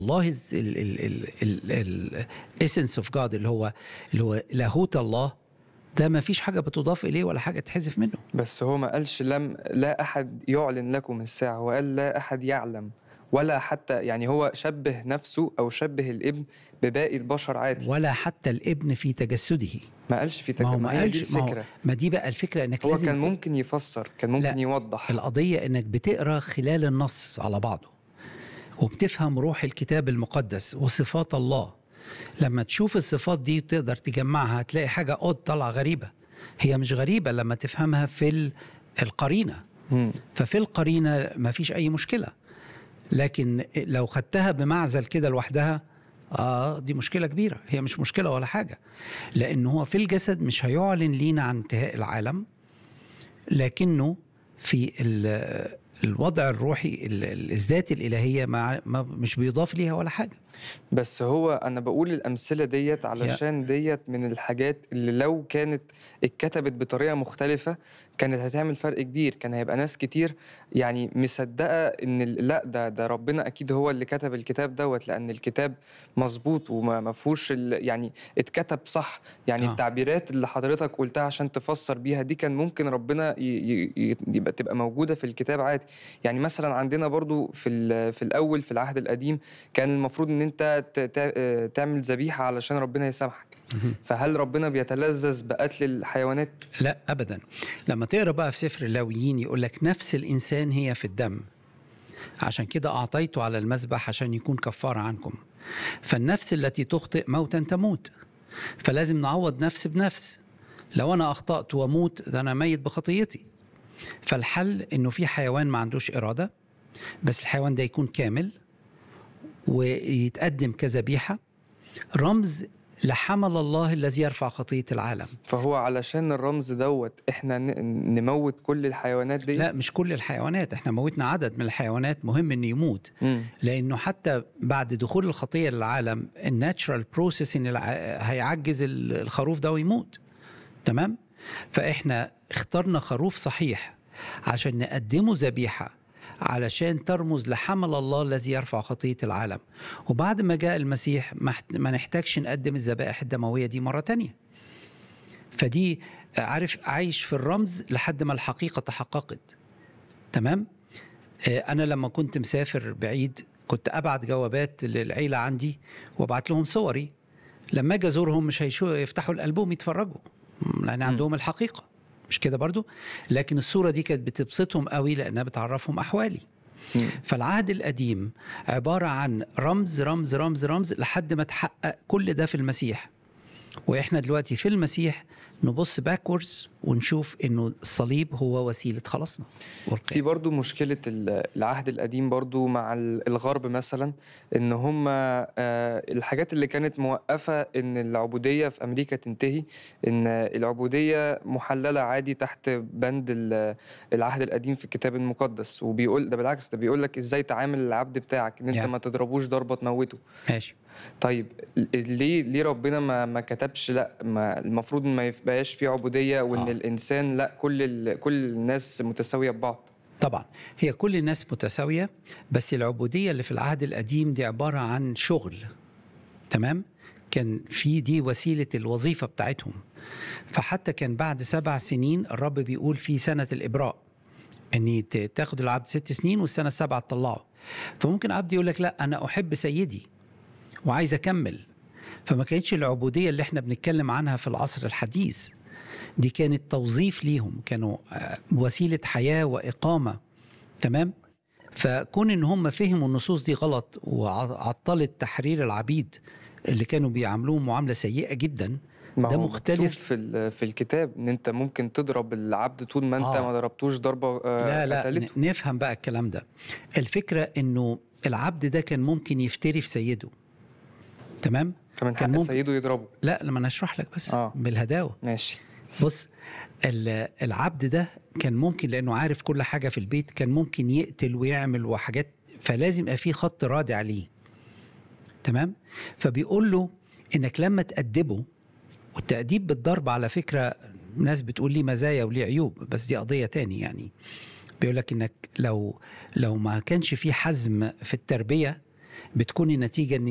الله الاسنس اوف جاد اللي هو اللي هو لاهوت الله ده ما فيش حاجه بتضاف اليه ولا حاجه تحذف منه بس هو ما قالش لم لا أحد يعلن لكم الساعة هو قال لا أحد يعلم ولا حتى يعني هو شبه نفسه أو شبه الابن بباقي البشر عادي ولا حتى الابن في تجسده ما قالش في ما هو تجمع ما هي دي قالش ما, هو الفكرة ما دي بقى الفكره انك هو لازم كان ت- ممكن يفسر كان ممكن لا. يوضح القضيه انك بتقرا خلال النص على بعضه وبتفهم روح الكتاب المقدس وصفات الله لما تشوف الصفات دي تقدر تجمعها هتلاقي حاجه قد طالعه غريبه هي مش غريبه لما تفهمها في ال- القرينه مم. ففي القرينه ما فيش اي مشكله لكن لو خدتها بمعزل كده لوحدها اه دي مشكله كبيره هي مش مشكله ولا حاجه لان هو في الجسد مش هيعلن لينا عن انتهاء العالم لكنه في ال- الوضع الروحي ال- ال- الذات الالهيه ما ما- مش بيضاف ليها ولا حاجه بس هو انا بقول الامثله ديت علشان ديت من الحاجات اللي لو كانت اتكتبت بطريقه مختلفه كانت هتعمل فرق كبير كان هيبقى ناس كتير يعني مصدقه ان ال- لا ده ده ربنا اكيد هو اللي كتب الكتاب دوت لان الكتاب مظبوط وما ما فيهوش ال- يعني اتكتب صح يعني آه. آه. التعبيرات اللي حضرتك قلتها عشان تفسر بيها دي كان ممكن ربنا ي- ي- ي- يبقى تبقى موجوده في الكتاب عادي يعني مثلا عندنا برضو في ال- في الاول في العهد القديم كان المفروض ان انت ت- تع- تعمل ذبيحه علشان ربنا يسامحك فهل ربنا بيتلذذ بقتل الحيوانات لا ابدا لما تقرا بقى في سفر اللاويين يقول لك نفس الانسان هي في الدم عشان كده اعطيته على المذبح عشان يكون كفاره عنكم فالنفس التي تخطئ موتا تموت فلازم نعوض نفس بنفس لو انا اخطات واموت ده انا ميت بخطيتي فالحل انه في حيوان ما عندوش اراده بس الحيوان ده يكون كامل ويتقدم كذبيحه رمز لحمل الله الذي يرفع خطيه العالم فهو علشان الرمز دوت احنا ن- نموت كل الحيوانات دي لا مش كل الحيوانات احنا موتنا عدد من الحيوانات مهم انه يموت مم. لانه حتى بعد دخول الخطيه للعالم الناتشرال بروسيس ان الع- هيعجز ال- الخروف ده ويموت تمام فاحنا اخترنا خروف صحيح عشان نقدمه ذبيحه علشان ترمز لحمل الله الذي يرفع خطيه العالم وبعد ما جاء المسيح ما احت- ما نحتاجش نقدم الذبائح الدمويه دي مره تانية فدي عارف عايش في الرمز لحد ما الحقيقه تحققت تمام آه، انا لما كنت مسافر بعيد كنت ابعت جوابات للعيله عندي وابعت لهم صوري لما اجي ازورهم مش هيشو يفتحوا الالبوم يتفرجوا م، لان عندهم الحقيقه مش كده برضو لكن الصوره دي كانت بتبسطهم قوي لانها بتعرفهم احوالي مم. فالعهد القديم عباره عن رمز رمز رمز رمز لحد ما تحقق كل ده في المسيح واحنا دلوقتي في المسيح نبص باكوردز ونشوف انه الصليب هو وسيله خلاصنا في والقيام. برضو مشكلة ال- العهد القديم برضو مع ال- الغرب مثلا ان هم آه، الحاجات اللي كانت موقفة ان العبودية في امريكا تنتهي ان العبودية محللة عادي تحت بند ال- العهد القديم في الكتاب المقدس وبيقول ده بالعكس ده بيقول لك ازاي تعامل العبد بتاعك ان انت يعني. ما تضربوش ضربة تموته ماشي طيب ال- ليه ليه ربنا ما ما كتبش لا ما المفروض ما يبقاش في عبودية وان آه. الانسان لا كل ال- كل الناس متساوية ببعض طبعا هي كل الناس متساوية بس العبودية اللي في العهد القديم دي عبارة عن شغل تمام كان في دي وسيلة الوظيفة بتاعتهم فحتى كان بعد سبع سنين الرب بيقول في سنة الإبراء أن ت- تاخد العبد ست سنين والسنة السابعة تطلعه فممكن عبد يقول لك لا أنا أحب سيدي وعايز أكمل فما كانتش العبودية اللي احنا بنتكلم عنها في العصر الحديث دي كانت توظيف ليهم كانوا آه، وسيلة حياة وإقامة تمام فكون ان هم فهموا النصوص دي غلط وعطلت تحرير العبيد اللي كانوا بيعاملوهم معاملة سيئة جدا ما ده هو مختلف. مكتوب في ال- في الكتاب ان انت ممكن تضرب العبد طول ما انت آه. ما ضربتوش ضربه آه، لا لا قتلته ن- نفهم بقى الكلام ده الفكرة انه العبد ده كان ممكن يفتري في سيده تمام كمان كان حق ممكن- سيده يضربه لا لما انا اشرح لك بس آه. بالهداوة ماشي بص ال- العبد ده كان ممكن لانه عارف كل حاجه في البيت كان ممكن يقتل ويعمل وحاجات فلازم يبقى في خط رادع ليه تمام فبيقول له انك لما تأدبه والتأديب بالضرب على فكره ناس بتقول لي مزايا وليه عيوب بس دي قضيه تاني يعني بيقول لك انك لو لو ما كانش في حزم في التربيه بتكون النتيجه ان